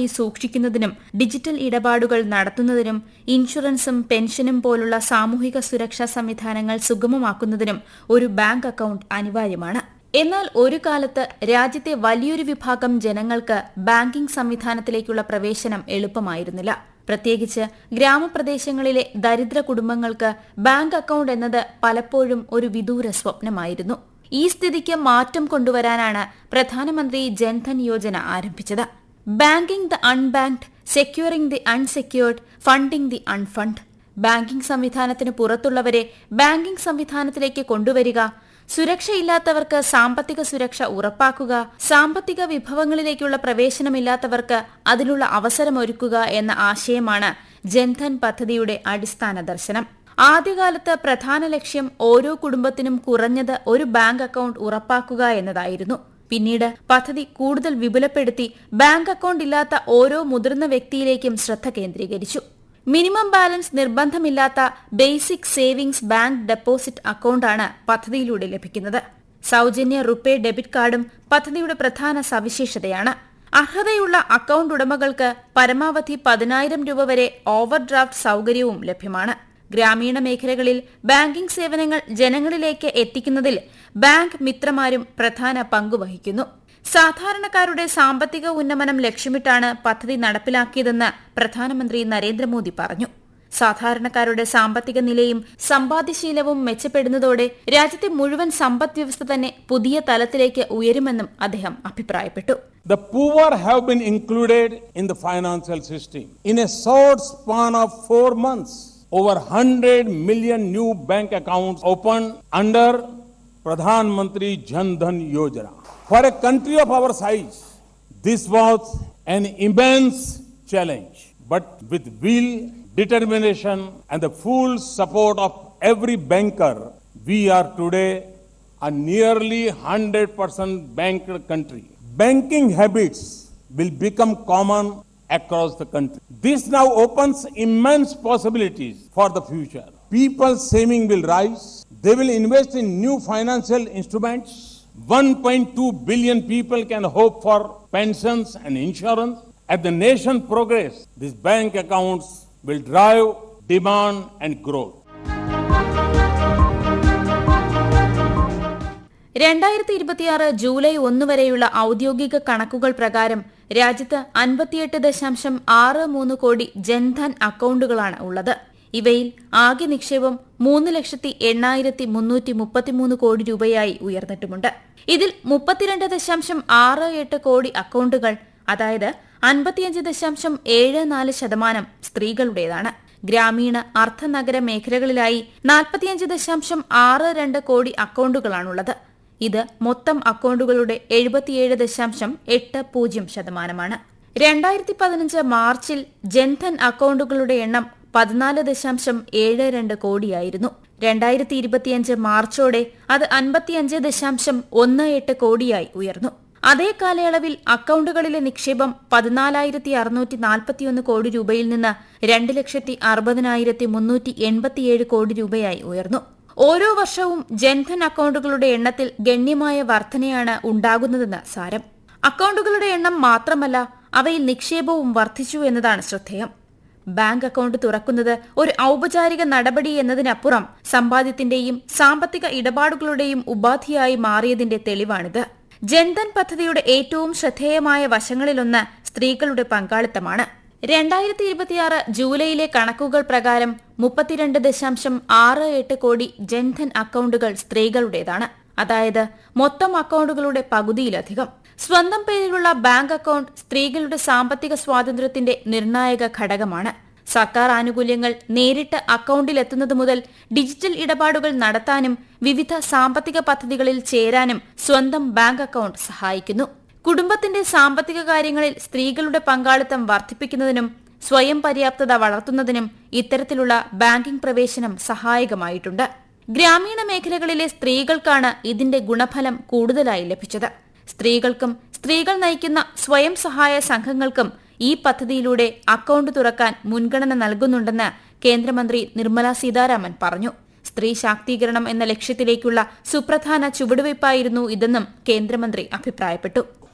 കൃത്യമായി സൂക്ഷിക്കുന്നതിനും ഡിജിറ്റൽ ഇടപാടുകൾ നടത്തുന്നതിനും ഇൻഷുറൻസും പെൻഷനും പോലുള്ള സാമൂഹിക സുരക്ഷാ സംവിധാനങ്ങൾ സുഗമമാക്കുന്നതിനും ഒരു ബാങ്ക് അക്കൌണ്ട് അനിവാര്യമാണ് എന്നാൽ ഒരു കാലത്ത് രാജ്യത്തെ വലിയൊരു വിഭാഗം ജനങ്ങൾക്ക് ബാങ്കിംഗ് സംവിധാനത്തിലേക്കുള്ള പ്രവേശനം എളുപ്പമായിരുന്നില്ല പ്രത്യേകിച്ച് ഗ്രാമപ്രദേശങ്ങളിലെ ദരിദ്ര കുടുംബങ്ങൾക്ക് ബാങ്ക് അക്കൌണ്ട് എന്നത് പലപ്പോഴും ഒരു വിദൂര സ്വപ്നമായിരുന്നു ഈ സ്ഥിതിക്ക് മാറ്റം കൊണ്ടുവരാനാണ് പ്രധാനമന്ത്രി ജൻധൻ യോജന ആരംഭിച്ചത് banking the unbanked securing the unsecured funding the unfunded banking സംവിധാനത്തിന് പുറത്തുള്ളവരെ ബാങ്കിംഗ് സംവിധാനത്തിലേക്ക് കൊണ്ടുവരിക സുരക്ഷയില്ലാത്തവർക്ക് സാമ്പത്തിക സുരക്ഷ ഉറപ്പാക്കുക സാമ്പത്തിക വിഭവങ്ങളിലേക്കുള്ള പ്രവേശനമില്ലാത്തവർക്ക് അതിനുള്ള അവസരമൊരുക്കുക എന്ന ആശയമാണ് ജൻധൻ പദ്ധതിയുടെ അടിസ്ഥാന ദർശനം ആദ്യകാലത്ത് പ്രധാന ലക്ഷ്യം ഓരോ കുടുംബത്തിനും കുറഞ്ഞത് ഒരു ബാങ്ക് അക്കൌണ്ട് ഉറപ്പാക്കുക എന്നതായിരുന്നു പിന്നീട് പദ്ധതി കൂടുതൽ വിപുലപ്പെടുത്തി ബാങ്ക് അക്കൌണ്ട് ഇല്ലാത്ത ഓരോ മുതിർന്ന വ്യക്തിയിലേക്കും ശ്രദ്ധ കേന്ദ്രീകരിച്ചു മിനിമം ബാലൻസ് നിർബന്ധമില്ലാത്ത ബേസിക് സേവിംഗ്സ് ബാങ്ക് ഡെപ്പോസിറ്റ് അക്കൌണ്ടാണ് പദ്ധതിയിലൂടെ ലഭിക്കുന്നത് സൌജന്യ റുപേ ഡെബിറ്റ് കാർഡും പദ്ധതിയുടെ പ്രധാന സവിശേഷതയാണ് അർഹതയുള്ള അക്കൌണ്ട് ഉടമകൾക്ക് പരമാവധി പതിനായിരം രൂപ വരെ ഓവർ ഡ്രാഫ്റ്റ് സൌകര്യവും ലഭ്യമാണ് ഗ്രാമീണ മേഖലകളിൽ ബാങ്കിംഗ് സേവനങ്ങൾ ജനങ്ങളിലേക്ക് എത്തിക്കുന്നതിൽ ബാങ്ക് മിത്രമാരും പ്രധാന പങ്കുവഹിക്കുന്നു സാധാരണക്കാരുടെ സാമ്പത്തിക ഉന്നമനം ലക്ഷ്യമിട്ടാണ് പദ്ധതി നടപ്പിലാക്കിയതെന്ന് പ്രധാനമന്ത്രി നരേന്ദ്രമോദി പറഞ്ഞു സാധാരണക്കാരുടെ സാമ്പത്തിക നിലയും സമ്പാദ്യശീലവും മെച്ചപ്പെടുന്നതോടെ രാജ്യത്തെ മുഴുവൻ സമ്പദ് വ്യവസ്ഥ തന്നെ പുതിയ തലത്തിലേക്ക് ഉയരുമെന്നും അദ്ദേഹം അഭിപ്രായപ്പെട്ടു The poor have been included in the financial system. In a short span of four months, over 100 million new bank accounts opened under Pradhan Mantri Jan Dhan Yojana. For a country of our size, this was an immense challenge. But with will, determination, and the full support of every banker, we are today a nearly 100% banked country. Banking habits will become common across the country. This now opens immense possibilities for the future. People's saving will rise. They will invest in new financial instruments. 1.2 billion people can hope for pensions and insurance. As the nation progress, these bank accounts will drive demand and growth. രണ്ടായിരത്തി ഇരുപത്തിയാറ് July ഒന്ന് വരെയുള്ള ഔദ്യോഗിക കണക്കുകൾ പ്രകാരം രാജ്യത്ത് അൻപത്തിയെട്ട് ദശാംശം ആറ് മൂന്ന് കോടി ജൻധൻ അക്കൌണ്ടുകളാണ് ഉള്ളത് ഇവയിൽ ആകെ നിക്ഷേപം മൂന്ന് ലക്ഷത്തി എണ്ണായിരത്തി മുന്നൂറ്റി മുപ്പത്തിമൂന്ന് കോടി രൂപയായി ഉയർന്നിട്ടുമുണ്ട് ഇതിൽ മുപ്പത്തിരണ്ട് ദശാംശം ആറ് എട്ട് കോടി അക്കൌണ്ടുകൾ അതായത് അൻപത്തിയഞ്ച് ദശാംശം ഏഴ് നാല് ശതമാനം സ്ത്രീകളുടേതാണ് ഗ്രാമീണ അർദ്ധനഗര മേഖലകളിലായി നാൽപ്പത്തിയഞ്ച് ദശാംശം ആറ് രണ്ട് കോടി അക്കൌണ്ടുകളാണുള്ളത് ഇത് മൊത്തം അക്കൌണ്ടുകളുടെ എഴുപത്തിയേഴ് ദശാംശം എട്ട് പൂജ്യം ശതമാനമാണ് രണ്ടായിരത്തി പതിനഞ്ച് മാർച്ചിൽ ജൻധൻ അക്കൌണ്ടുകളുടെ എണ്ണം പതിനാല് ദശാംശം ഏഴ് രണ്ട് കോടിയായിരുന്നു രണ്ടായിരത്തി ഇരുപത്തിയഞ്ച് മാർച്ചോടെ അത് അൻപത്തിയഞ്ച് ദശാംശം ഒന്ന് എട്ട് കോടിയായി ഉയർന്നു അതേ കാലയളവിൽ അക്കൌണ്ടുകളിലെ നിക്ഷേപം പതിനാലായിരത്തി അറുന്നൂറ്റി നാൽപ്പത്തിയൊന്ന് കോടി രൂപയിൽ നിന്ന് രണ്ട് ലക്ഷത്തി അറുപതിനായിരത്തി മുന്നൂറ്റി എൺപത്തിയേഴ് കോടി രൂപയായി ഉയർന്നു ഓരോ വർഷവും ജൻധൻ അക്കൌണ്ടുകളുടെ എണ്ണത്തിൽ ഗണ്യമായ വർധനയാണ് ഉണ്ടാകുന്നതെന്ന് സാരം അക്കൌണ്ടുകളുടെ എണ്ണം മാത്രമല്ല അവയിൽ നിക്ഷേപവും വർദ്ധിച്ചു എന്നതാണ് ശ്രദ്ധേയം ബാങ്ക് അക്കൌണ്ട് തുറക്കുന്നത് ഒരു ഔപചാരിക നടപടി എന്നതിനപ്പുറം സമ്പാദ്യത്തിന്റെയും സാമ്പത്തിക ഇടപാടുകളുടെയും ഉപാധിയായി മാറിയതിന്റെ തെളിവാണിത് ജൻധൻ പദ്ധതിയുടെ ഏറ്റവും ശ്രദ്ധേയമായ വശങ്ങളിലൊന്ന് സ്ത്രീകളുടെ പങ്കാളിത്തമാണ് രണ്ടായിരത്തി ഇരുപത്തിയാറ് ജൂലൈയിലെ കണക്കുകൾ പ്രകാരം മുപ്പത്തിരണ്ട് ദശാംശം ആറ് എട്ട് കോടി ജൻധൻ അക്കൌണ്ടുകൾ സ്ത്രീകളുടേതാണ് അതായത് മൊത്തം അക്കൌണ്ടുകളുടെ പകുതിയിലധികം സ്വന്തം പേരിലുള്ള ബാങ്ക് അക്കൌണ്ട് സ്ത്രീകളുടെ സാമ്പത്തിക സ്വാതന്ത്ര്യത്തിന്റെ നിർണായക ഘടകമാണ് സർക്കാർ ആനുകൂല്യങ്ങൾ നേരിട്ട് അക്കൌണ്ടിലെത്തുന്നത് മുതൽ ഡിജിറ്റൽ ഇടപാടുകൾ നടത്താനും വിവിധ സാമ്പത്തിക പദ്ധതികളിൽ ചേരാനും സ്വന്തം ബാങ്ക് അക്കൌണ്ട് സഹായിക്കുന്നു കുടുംബത്തിന്റെ സാമ്പത്തിക കാര്യങ്ങളിൽ സ്ത്രീകളുടെ പങ്കാളിത്തം വർദ്ധിപ്പിക്കുന്നതിനും സ്വയം പര്യാപ്തത വളർത്തുന്നതിനും ഇത്തരത്തിലുള്ള ബാങ്കിംഗ് പ്രവേശനം സഹായകമായിട്ടുണ്ട് ഗ്രാമീണ മേഖലകളിലെ സ്ത്രീകൾക്കാണ് ഇതിന്റെ ഗുണഫലം കൂടുതലായി ലഭിച്ചത് സ്ത്രീകൾക്കും സ്ത്രീകൾ നയിക്കുന്ന സ്വയം സഹായ സംഘങ്ങൾക്കും ഈ പദ്ധതിയിലൂടെ അക്കൌണ്ട് തുറക്കാൻ മുൻഗണന നൽകുന്നുണ്ടെന്ന് കേന്ദ്രമന്ത്രി നിർമ്മല സീതാരാമൻ പറഞ്ഞു സ്ത്രീ ശാക്തീകരണം എന്ന ലക്ഷ്യത്തിലേക്കുള്ള സുപ്രധാന ചുവടുവയ്പായിരുന്നു ഇതെന്നും കേന്ദ്രമന്ത്രി അഭിപ്രായപ്പെട്ടു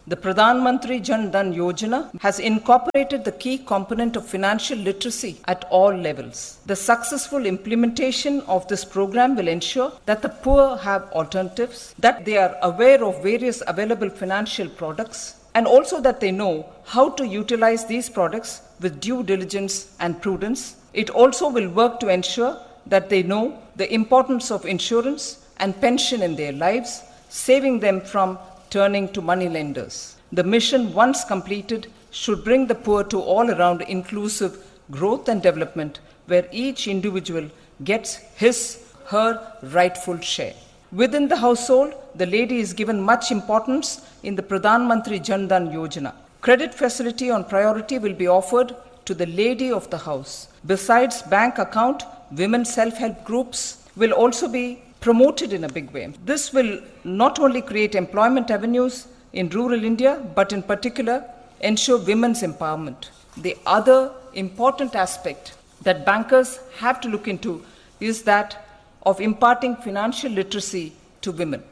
The Pradhan Mantri Jan Dhan Yojana has incorporated the key component of financial literacy at all levels. The successful implementation of this program will ensure that the poor have alternatives, that they are aware of various available financial products, and also that they know how to utilize these products with due diligence and prudence. It also will work to ensure that they know the importance of insurance and pension in their lives, saving them from turning to money lenders. The mission, once completed, should bring the poor to all around inclusive growth and development where each individual gets his, her rightful share. Within the household, the lady is given much importance in the Pradhan Mantri Jan Dhan Yojana. Credit facility on priority will be offered to the lady of the house. Besides bank account, women self-help groups will also be promoted in a big way. This will not only create employment avenues in rural India, but in particular ensure women's empowerment. The other important aspect that bankers have to look into is that of imparting financial literacy to women.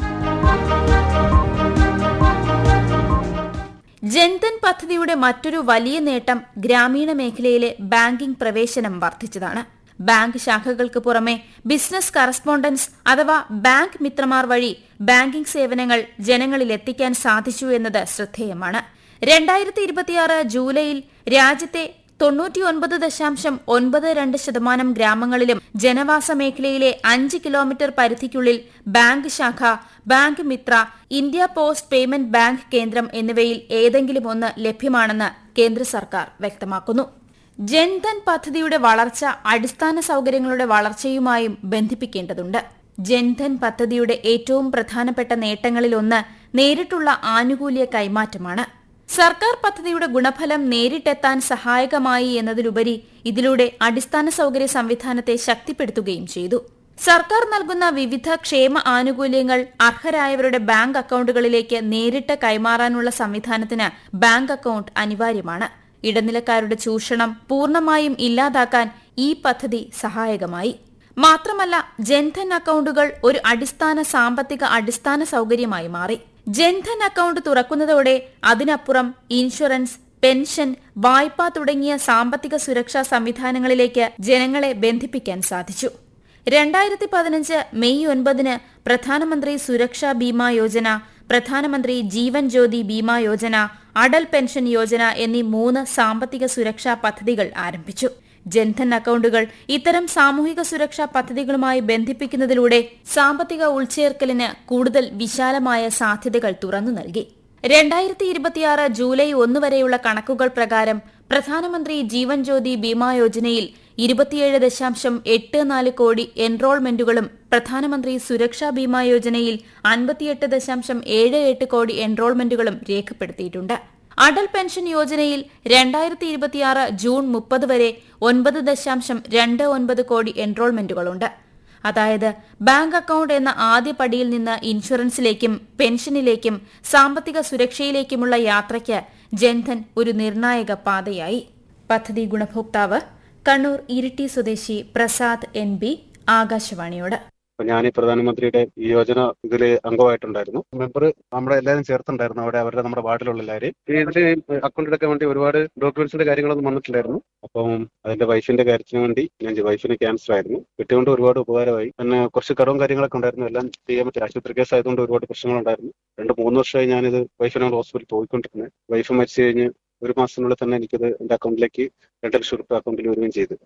Jan Dhan പദ്ധതിയുടെ മറ്റൊരു വലിയ നേട്ടം ഗ്രാമീണ മേഖലയിലെ banking പ്രവേശനം വർദ്ധിച്ചതാണ് bank ശാഖകൾക്ക് പുറമെ business correspondents അഥവാ ബാങ്ക് മിത്രമാർ വഴി ബാങ്കിംഗ് സേവനങ്ങൾ ജനങ്ങളിൽ എത്തിക്കാൻ സാധിച്ചു എന്നത് ശ്രദ്ധേയമാണ് രണ്ടായിരത്തി ഇരുപത്തിയാറ് ജൂലൈയിൽ രാജ്യത്തെ തൊണ്ണൂറ്റിയൊൻപത് ദശാംശം ഒൻപത് രണ്ട് ശതമാനം ഗ്രാമങ്ങളിലും ജനവാസ മേഖലയിലെ അഞ്ച് കിലോമീറ്റർ പരിധിക്കുള്ളിൽ ബാങ്ക് ശാഖ bank Mitra India Post payment bank കേന്ദ്രം എന്നിവയിൽ ഏതെങ്കിലും ഒന്ന് ലഭ്യമാണെന്ന് കേന്ദ്ര സർക്കാർ വ്യക്തമാക്കുന്നു ജൻധൻ പദ്ധതിയുടെ വളർച്ച അടിസ്ഥാന സൌകര്യങ്ങളുടെ വളർച്ചയുമായും ബന്ധിപ്പിക്കേണ്ടതുണ്ട് ജൻധൻ പദ്ധതിയുടെ ഏറ്റവും പ്രധാനപ്പെട്ട നേട്ടങ്ങളിലൊന്ന് നേരിട്ടുള്ള ആനുകൂല്യ കൈമാറ്റമാണ് സർക്കാർ പദ്ധതിയുടെ ഗുണഫലം നേരിട്ടെത്താൻ സഹായകമായി എന്നതിലുപരി ഇതിലൂടെ അടിസ്ഥാന സൌകര്യ സംവിധാനത്തെ ശക്തിപ്പെടുത്തുകയും ചെയ്തു സർക്കാർ നൽകുന്ന വിവിധ ക്ഷേമ ആനുകൂല്യങ്ങൾ അർഹരായവരുടെ ബാങ്ക് അക്കൌണ്ടുകളിലേക്ക് നേരിട്ട് കൈമാറാനുള്ള സംവിധാനത്തിന് ബാങ്ക് അക്കൌണ്ട് അനിവാര്യമാണ് ഇടനിലക്കാരുടെ ചൂഷണം പൂർണ്ണമായും ഇല്ലാതാക്കാൻ ഈ പദ്ധതി സഹായകമായി മാത്രമല്ല ജൻധൻ അക്കൌണ്ടുകൾ ഒരു അടിസ്ഥാന സാമ്പത്തിക അടിസ്ഥാന സൌകര്യമായി മാറി ജൻധൻ അക്കൌണ്ട് തുറക്കുന്നതോടെ അതിനപ്പുറം ഇൻഷുറൻസ് പെൻഷൻ വായ്പ തുടങ്ങിയ സാമ്പത്തിക സുരക്ഷാ സംവിധാനങ്ങളിലേക്ക് ജനങ്ങളെ ബന്ധിപ്പിക്കാൻ സാധിച്ചു രണ്ടായിരത്തി പതിനഞ്ച് മെയ് ഒൻപതിന് പ്രധാനമന്ത്രി സുരക്ഷാ ബീമാ യോജന പ്രധാനമന്ത്രി ജീവൻ ജ്യോതി ബീമാ യോജന അടൽ പെൻഷൻ യോജന എന്നീ മൂന്ന് സാമ്പത്തിക സുരക്ഷാ പദ്ധതികൾ ആരംഭിച്ചു ജൻധൻ അക്കൌണ്ടുകൾ ഇത്തരം സാമൂഹിക സുരക്ഷാ പദ്ധതികളുമായി ബന്ധിപ്പിക്കുന്നതിലൂടെ സാമ്പത്തിക ഉൾച്ചേർക്കലിന് കൂടുതൽ വിശാലമായ സാധ്യതകൾ തുറന്നു നൽകി രണ്ടായിരത്തി ഇരുപത്തിയാറ് ജൂലൈ ഒന്ന് വരെയുള്ള കണക്കുകൾ പ്രകാരം പ്രധാനമന്ത്രി ജീവൻ ജ്യോതി ബീമാ യോജനയിൽ ഇരുപത്തിയേഴ് ദശാംശം എട്ട് നാല് കോടി എൻറോൾമെന്റുകളും പ്രധാനമന്ത്രി സുരക്ഷാ ബീമാ യോജനയിൽ അൻപത്തിയെട്ട് ദശാംശം ഏഴ് എട്ട് കോടി എൻറോൾമെന്റുകളും രേഖപ്പെടുത്തിയിട്ടുണ്ട് അടൽ പെൻഷൻ യോജനയിൽ രണ്ടായിരത്തി ഇരുപത്തിയാറ് ജൂൺ മുപ്പത് വരെ ഒൻപത് ദശാംശം രണ്ട് ഒൻപത് കോടി എൻറോൾമെന്റുകളുണ്ട് അതായത് ബാങ്ക് അക്കൌണ്ട് എന്ന ആദ്യ പടിയിൽ നിന്ന് ഇൻഷുറൻസിലേക്കും പെൻഷനിലേക്കും സാമ്പത്തിക സുരക്ഷയിലേക്കുമുള്ള യാത്രയ്ക്ക് ജൻധൻ ഒരു നിർണായക പാതയായി പദ്ധതി ഗുണഭോക്താവ് കണ്ണൂർ ഇരിട്ടി സ്വദേശി പ്രസാദ് എൻ ബി ആകാശവാണിയോട് അപ്പൊ ഞാൻ ഈ പ്രധാനമന്ത്രിയുടെ ഈ യോജന ഇതിൽ അംഗമായിട്ടുണ്ടായിരുന്നു മെമ്പർ നമ്മുടെ എല്ലാവരും ചേർത്തുണ്ടായിരുന്നു അവിടെ അവരുടെ നമ്മുടെ വാർഡിലുള്ള എല്ലാവരും ഇതിൽ അക്കൗണ്ട് എടുക്കാൻ വേണ്ടി ഒരുപാട് ഡോക്യുമെന്റ്സിന്റെ കാര്യങ്ങളൊന്നും വന്നിട്ടില്ലായിരുന്നു അപ്പം അതിന്റെ വൈഫിന്റെ കാര്യത്തിന് വേണ്ടി ഞാൻ വൈഫിന് ക്യാൻസർ ആയിരുന്നു കിട്ടിയോണ്ട് ഒരുപാട് ഉപകാരമായി പിന്നെ കുറച്ച് കടവും കാര്യങ്ങളൊക്കെ ഉണ്ടായിരുന്നു എല്ലാം ചെയ്യാൻ പറ്റിയ ആശുപത്രി കേസ് ആയതുകൊണ്ട് ഒരുപാട് പ്രശ്നങ്ങളുണ്ടായിരുന്നു രണ്ട് മൂന്ന് വർഷമായി ഞാനിത് വൈഫിനോട് ഹോസ്പിറ്റലിൽ പോയിക്കൊണ്ടിരുന്നത് വൈഫ് മരിച്ചു കഴിഞ്ഞ് ഒരു മാസത്തിനുള്ളിൽ തന്നെ എനിക്കത് എന്റെ അക്കൗണ്ടിലേക്ക് രണ്ട് ലക്ഷം റുപ്യ അക്കൗണ്ടിൽ വരികയും ചെയ്തു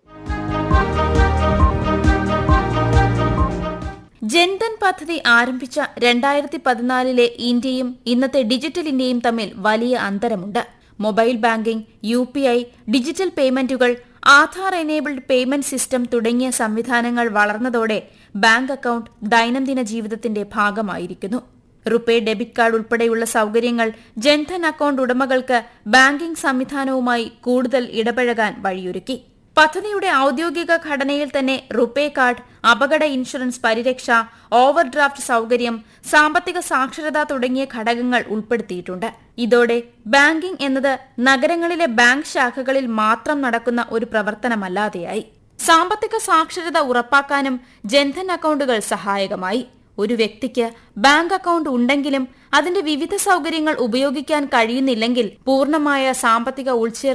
ജൻധൻ പദ്ധതി ആരംഭിച്ച രണ്ടായിരത്തി പതിനാലിലെ ഇന്ത്യയും ഇന്നത്തെ ഡിജിറ്റൽ ഇന്ത്യയും തമ്മിൽ വലിയ അന്തരമുണ്ട് mobile banking U P I digital പേയ്മെന്റുകൾ ആധാർ എനേബിൾഡ് പേയ്മെന്റ് സിസ്റ്റം തുടങ്ങിയ സംവിധാനങ്ങൾ വളർന്നതോടെ ബാങ്ക് അക്കൌണ്ട് ദൈനംദിന ജീവിതത്തിന്റെ ഭാഗമായിരിക്കുന്നു റുപേ ഡെബിറ്റ് കാർഡ് ഉൾപ്പെടെയുള്ള സൌകര്യങ്ങൾ ജൻധൻ അക്കൌണ്ട് ഉടമകൾക്ക് ബാങ്കിംഗ് സംവിധാനവുമായി കൂടുതൽ ഇടപഴകാൻ വഴിയൊരുക്കി പദ്ധതിയുടെ ഔദ്യോഗിക ഘടനയിൽ തന്നെ റുപേ കാർഡ് അപകട ഇൻഷുറൻസ് പരിരക്ഷ ഓവർ ഡ്രാഫ്റ്റ് സൌകര്യം സാമ്പത്തിക സാക്ഷരത തുടങ്ങിയ ഘടകങ്ങൾ ഉൾപ്പെടുത്തിയിട്ടുണ്ട് ഇതോടെ ബാങ്കിംഗ് എന്നത് നഗരങ്ങളിലെ ബാങ്ക് ശാഖകളിൽ മാത്രം നടക്കുന്ന ഒരു പ്രവർത്തനമല്ലാതെയായി സാമ്പത്തിക സാക്ഷരത ഉറപ്പാക്കാനും ജൻധൻ അക്കൌണ്ടുകൾ സഹായകമായി ഒരു വ്യക്തിക്ക് ബാങ്ക് അക്കൗണ്ട് ഉണ്ടെങ്കിലും അതിന്റെ വിവിധ സൗകര്യങ്ങൾ ഉപയോഗിക്കാൻ കഴിയുന്നില്ലെങ്കിൽ പൂർണ്ണമായ സാമ്പത്തിക ഉൾച്ചേർ